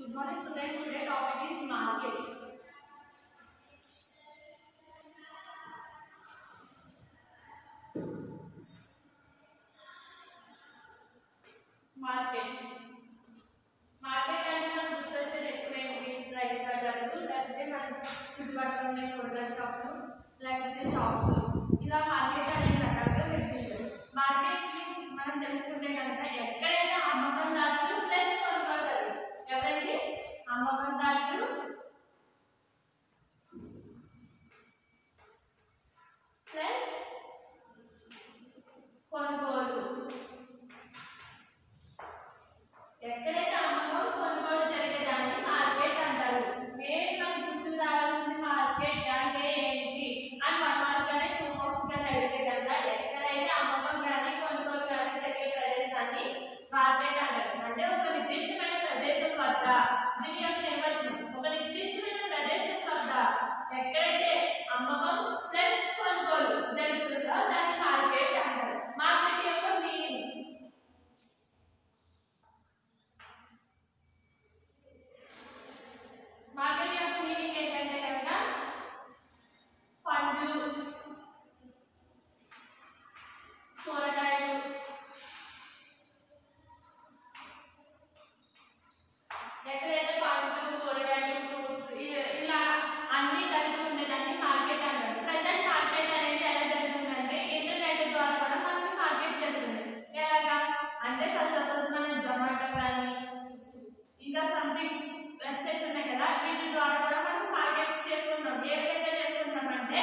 Good morning students. Today topic is market. Market market అంటే మనం గుర్తొచ్చేది ఎక్కువ ఏంటి రైస్ బజార్లు లేకపోతే మన చుట్టుపక్కల ఉండే కూరగాయల షాపులు లేకపోతే షాప్స్ ఇలా మార్కెట్ అనేక రకాలుగా విభజించారు మార్కెట్ మనం తెలుసుకుంటే కనుక ఎక్కడైతే అమ్మకందారులు ప్లస్ కొనుగోలుదారులు ఎవరండి అమ్మకందారులు ప్లస్ కొనుగోలు ఎక్కడైతే అమ్మకం కొనుగోలు జరిగేదాన్ని మార్కెట్ అంటారు మెయిన్ మనకు గుర్తుకు రావాల్సింది మార్కెట్ అంటే ఏంటి అని వన్ మార్క్ కానీ టూ మార్క్స్ కానీ అడిగితే కనుక ఎక్కడైతే అమ్మకం కానీ కొనుగోలు కానీ జరిగే ప్రదేశాన్ని మార్కెట్ అంటారు అంటే ఒక నిర్దిష్టమైన ప్రదేశం వద్ద దీని యొక్క నిర్వచనం ఒక నిర్దిష్టమైన ప్రదేశం వద్ద ఎక్కడైతే అమ్మకం ప్లస్ కొనుగోలు జరుగుతుందో దాన్ని మార్కెట్ అంటారు మార్కెట్ యొక్క మీనింగ్ మార్కెట్ యొక్క మీనింగ్ ఏంటంటే కనుక పండ్లు కూరగాయలు ఎక్కడైతే పండ్లు కూరగాయలు ఫ్రూట్స్ ఇలా అన్ని కలిపి ఉండేదాన్ని మార్కెట్ అంటారు ప్రజెంట్ మార్కెట్ అనేది ఎలా జరుగుతుందంటే ఇంటర్నెట్ ద్వారా కూడా మనకి మార్కెట్ జరుగుతుంది ఎలాగా అంటే ఫస్ట్ సపోజ్ మనం జొమాటో కానీ ఇంకా సంథింగ్ వెబ్సైట్స్ ఉన్నాయి కదా వీటి ద్వారా కూడా మనం మార్కెట్ చేసుకుంటాం ఏ విధంగా చేసుకుంటాం అంటే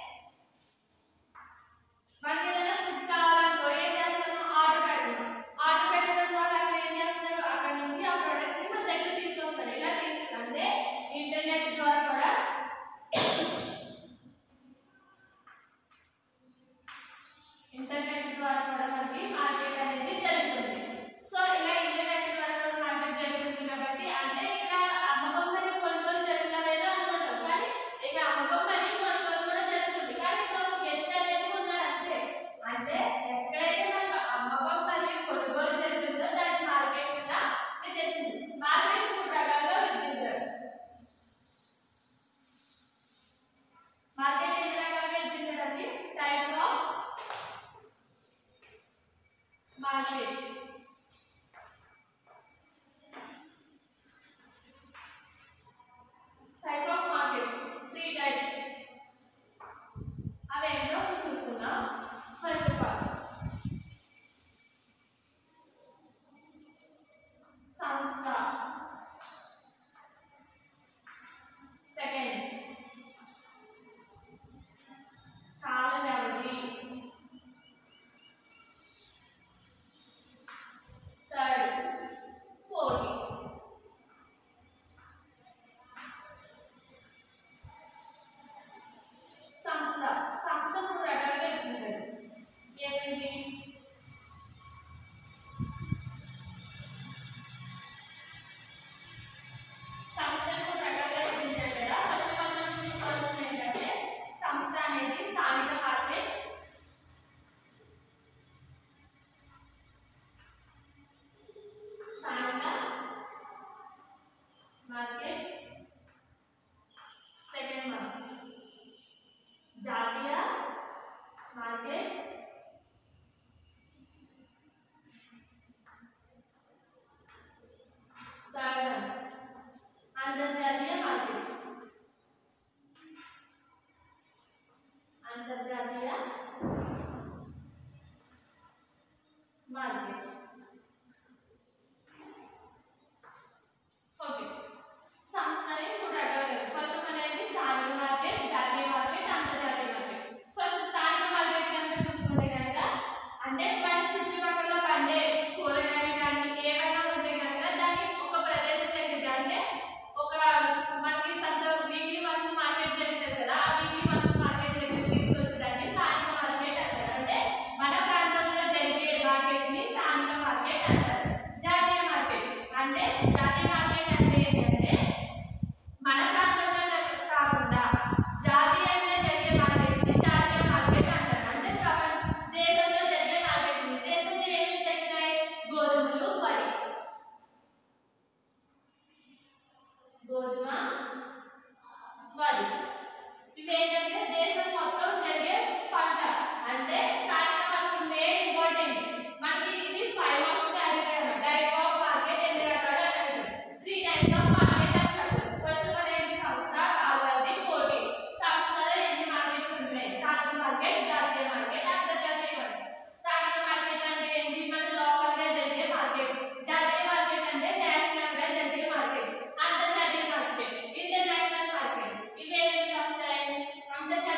మనకి ఏదైనా ఫుడ్ కావాలనుకో ఏం చేస్తాము ఆర్డర్ పెడతాం ఆర్డర్ పెట్టడం ద్వారా అక్కడ ఏం చేస్తారు అక్కడ నుంచి ఆ ప్రోడక్ట్ ని మన దగ్గర తీసుకొస్తారు ఇలా తీసుకు అంటే ఇంటర్నెట్ ద్వారా కూడా ఇంటర్నెట్ ద్వారా కూడా మనకి మార్కెట్ అనేది జరుగుతుంది సో ఇలా ఇంటర్నెట్ ద్వారా కూడా మార్కెట్ జరుగుతుంది కాబట్టి అంటే ఇక్కడ అమ్మకం మరియు కొనుగోలు జరుగుతుందా లేదా అనుకుంటాం కానీ ఇక్కడ అమ్మకం మరియు కొనుగోలు కూడా జరుగుతుంది కానీ ఇప్పుడు ఒక వ్యక్తి అనేది ఉన్నారు అంతే అంటే ఎక్కడైతే మనకు అమ్మకం మరియు కొనుగోలు జరుగుతుందో దాన్ని మార్కెట్ కింద నిర్దేశించింది మార్కెట్ మూడు రకాలుగా విభజించారు మార్కెట్ ఎన్ని రకాలుగా విభజించారండి types of market type of markets three types అవేంటో చూసుకుందాం ఫస్ట్ ఆఫ్ ఆల్ సంస్థ సెకండ్ కాల వ్యవధి గోధుమ వరి ఇవేంటంటే దేశం మొత్తం జరిగే పంట అంటే స్థానిక మనకి మెయిన్ ఇంపార్టెంట్ మనకి ఇది ఫైవ్ మార్క్స్ అడిగారు టైప్ ఆఫ్ మార్కెట్ ఎన్ని రకాలు అనేది త్రీ టైప్స్ ఆఫ్ మార్కెట్ అని చెప్పచ్చు ఫస్ట్ వన్ ఏంటి సంస్థ కావాలి పోటీ సంస్థలో ఎన్ని మార్కెట్స్ ఉంటాయి స్థానిక మార్కెట్ జాతీయ మార్కెట్ అంతర్జాతీయ మార్కెట్ స్థానిక మార్కెట్ అంటే ఏంటి మన లోకల్ గా జరిగే మార్కెట్ జాతీయ మార్కెట్ అంటే నేషనల్ గా జరిగే మార్కెట్ అంతర్జాతీయ మార్కెట్ ఇంటర్నేషనల్ మార్కెట్ ఇవేమి వస్తాయి అంతర్జాతీయ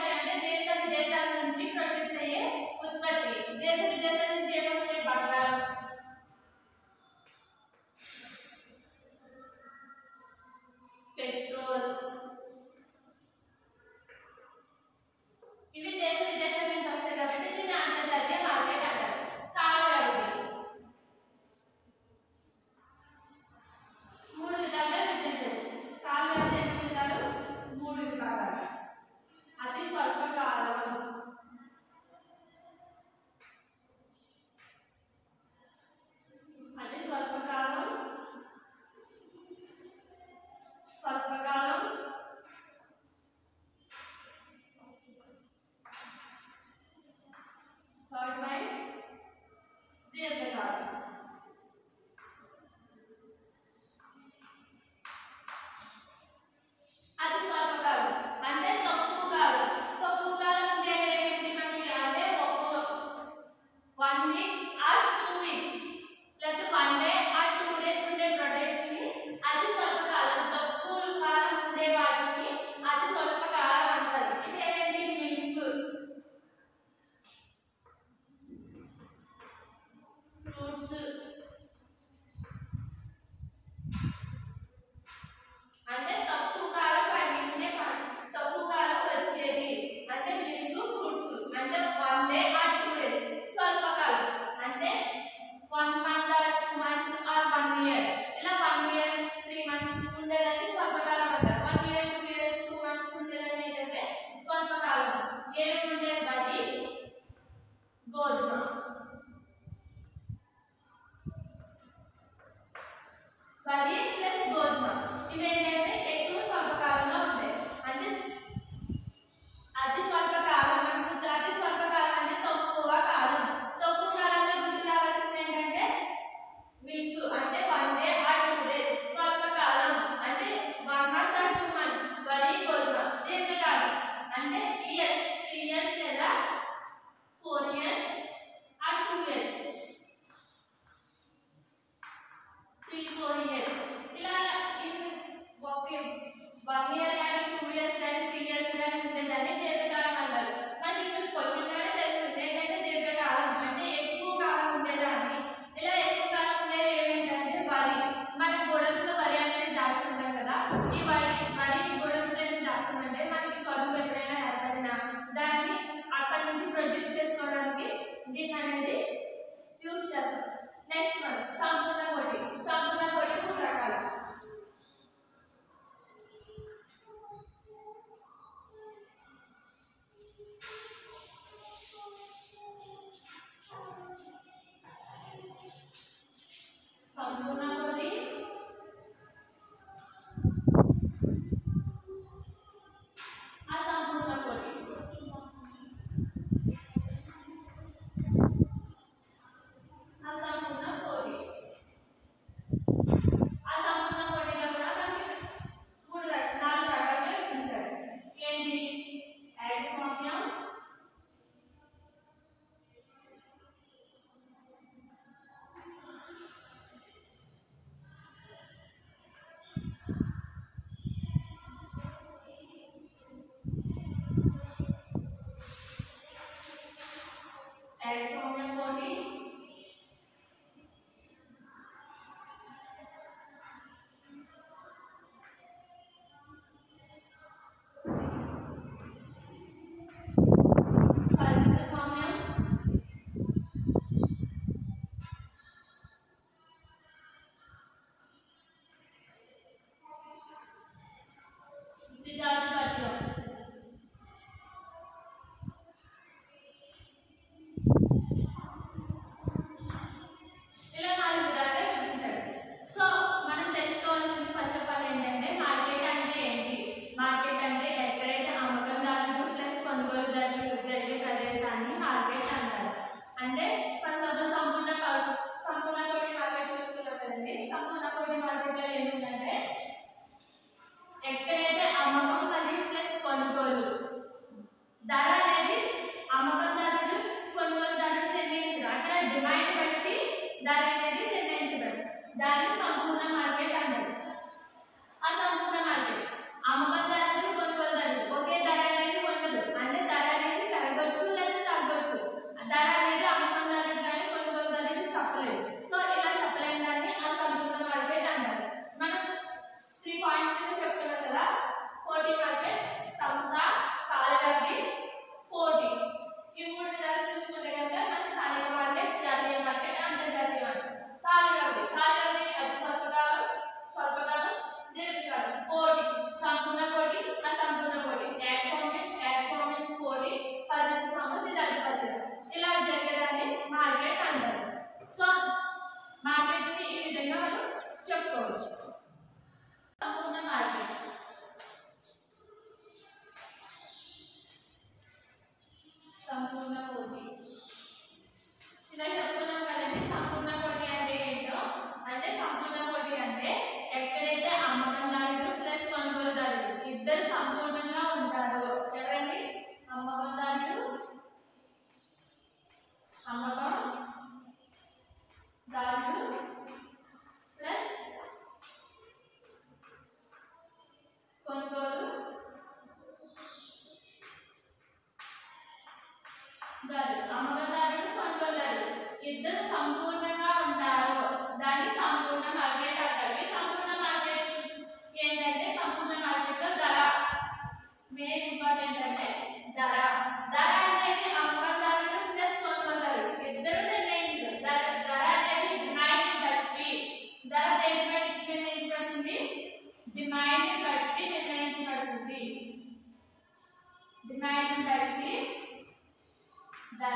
ఇద్దరు సంపూర్ణంగా ఉంటారు దాన్ని సంపూర్ణ మార్కెట్ అంటారు ఈ సంపూర్ణ మార్కెట్ ఏంటంటే సంపూర్ణ మార్కెట్లో ధర మెయిన్ ఇంపార్టెంట్ అంటే ధర ధర అనేది అమ్మకాదారులు ప్లస్ కొనుగోలుదారు ఇద్దరు నిర్ణయించారు ధర ధర అనేది డిమాండ్ బట్టి ధర దేని బట్టి నిర్ణయించబడుతుంది డిమాండ్ బట్టి నిర్ణయించబడుతుంది డిమాండ్ బట్టి ధర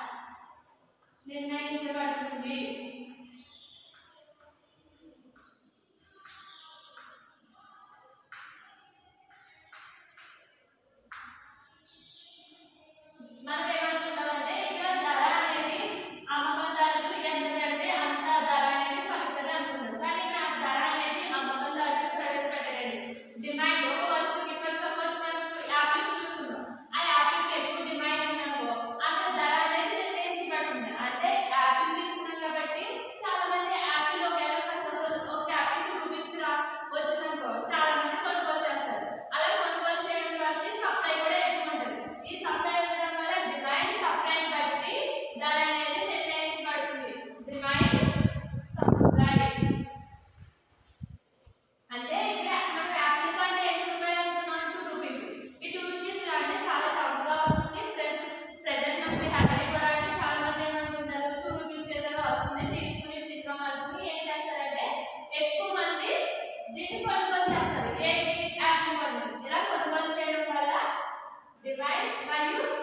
నిర్ణయించబడుతుంది మనం ఏమనుకుంటామంటే ఇక్కడ ధర అనేది అమ్మకందారులు ఎంత పెడితే అంత ధర అనేది పలుకుతుంది అనుకుంటారు కానీ ఇక్కడ ఆ ధర అనేది అమ్మకందారులు ప్రవేశపెట్టలేదు డిమాండ్ ఒక వస్తువుకి ఇప్పుడు సపోజ్ మనం యాపిల్స్ చూస్తున్నాం ఆ యాపిల్కి ఎక్కువ డిమాండ్ ఉందనుకో అక్కడ ధర అనేది నిర్ణయించబడుతుంది అంటే యాపిల్ తీసుకున్నాం కాబట్టి చాలా మంది యాపిల్ ఒకవేళ సపోజ్ ఒక యాపిల్ టూ రూపీస్ వచ్చిందనుకో చాలా మంది కొనుగోలు చేస్తారు అలా కొనుగోలు చేయడం బట్టి సప్లై కూడా ఎక్కువ ఉంటుంది ఈ సప్లై ఉండడం వల్ల డిమాండ్ సప్లై బట్టి ధర అనేది నిర్ణయించబడుతుంది డిమాండ్ సప్లై అంటే ఇక్కడ మనం యాక్చువల్ గా అంటే ఎన్ని రూపాయలు అనుకున్నాం టూ రూపీస్ ఈ టూ రూపీస్ అంటే చాలా చౌకగా వస్తుంది ప్రజెంట్ మనకి హ్యాపీ కూడా అంటే చాలా మంది ఏమనుకుంటారు టూ రూపీస్ ఏదో వస్తుంది తీసుకుని తింటాం అనుకుని ఏం చేస్తారంటే ఎక్కువ మంది దీన్ని కొనుగోలు చేస్తారు ఏంటి యాపిల్ కొనుగోలు ఇలా కొనుగోలు చేయడం వల్ల డిమాండ్ మరియు